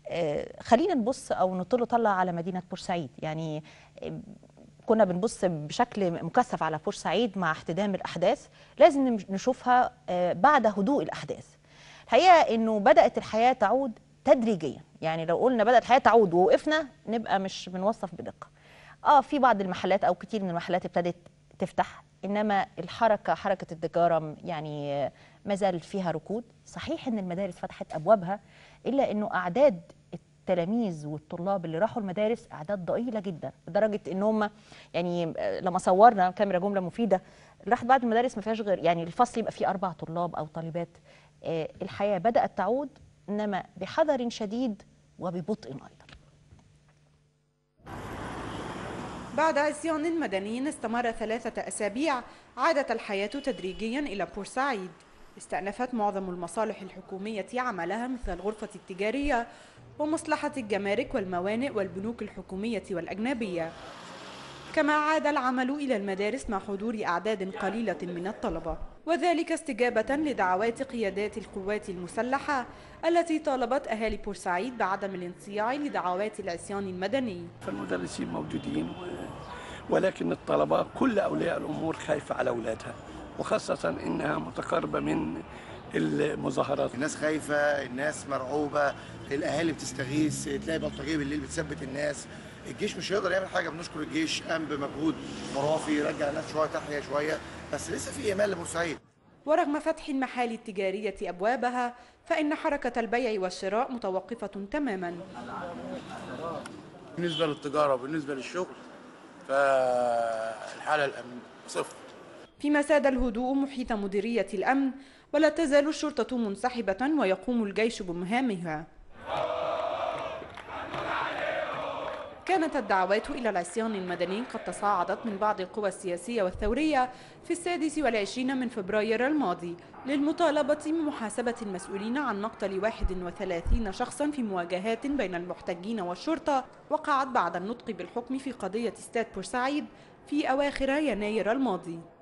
آه، خلينا نبص او نطل طلع على مدينه بورسعيد يعني آه، كنا بنبص بشكل مكثف على بورسعيد مع احتدام الاحداث لازم نم- نشوفها آه، بعد هدوء الاحداث الحقيقه انه بدات الحياه تعود تدريجيا يعني لو قلنا بدات الحياه تعود ووقفنا نبقى مش بنوصف بدقه اه في بعض المحلات او كتير من المحلات ابتدت تفتح انما الحركه حركه التجاره م- يعني آه، ما زال فيها ركود صحيح ان المدارس فتحت ابوابها الا انه اعداد التلاميذ والطلاب اللي راحوا المدارس اعداد ضئيله جدا لدرجه ان هم يعني آه، لما صورنا كاميرا جمله مفيده راحت بعض المدارس ما فيهاش غير يعني الفصل يبقى فيه اربع طلاب او طالبات آه، الحياه بدات تعود انما بحذر شديد وببطء ايضا بعد عصيان مدني استمر ثلاثة أسابيع عادت الحياة تدريجيا إلى بورسعيد استأنفت معظم المصالح الحكومية عملها مثل الغرفة التجارية ومصلحة الجمارك والموانئ والبنوك الحكومية والأجنبية كما عاد العمل إلى المدارس مع حضور أعداد قليلة من الطلبة وذلك استجابة لدعوات قيادات القوات المسلحة التي طالبت أهالي بورسعيد بعدم الانصياع لدعوات العصيان المدني فالمدرسين موجودين و... ولكن الطلبة كل أولياء الأمور خايفة على أولادها وخاصة إنها متقاربة من المظاهرات الناس خايفة الناس مرعوبة الأهالي بتستغيث تلاقي بلطجية بالليل بتثبت الناس الجيش مش هيقدر يعمل حاجة بنشكر الجيش قام بمجهود خرافي يرجع الناس شوية تحيا شوية بس لسه في إيمان لبورسعيد ورغم فتح المحال التجارية أبوابها فإن حركة البيع والشراء متوقفة تماما بالنسبه للتجاره وبالنسبه للشغل فالحاله الامن صفر فيما ساد الهدوء محيط مديرية الأمن ولا تزال الشرطة منسحبة ويقوم الجيش بمهامها كانت الدعوات إلى العصيان المدني قد تصاعدت من بعض القوى السياسية والثورية في السادس والعشرين من فبراير الماضي للمطالبة بمحاسبة المسؤولين عن مقتل 31 شخصا في مواجهات بين المحتجين والشرطة وقعت بعد النطق بالحكم في قضية استاد بورسعيد في أواخر يناير الماضي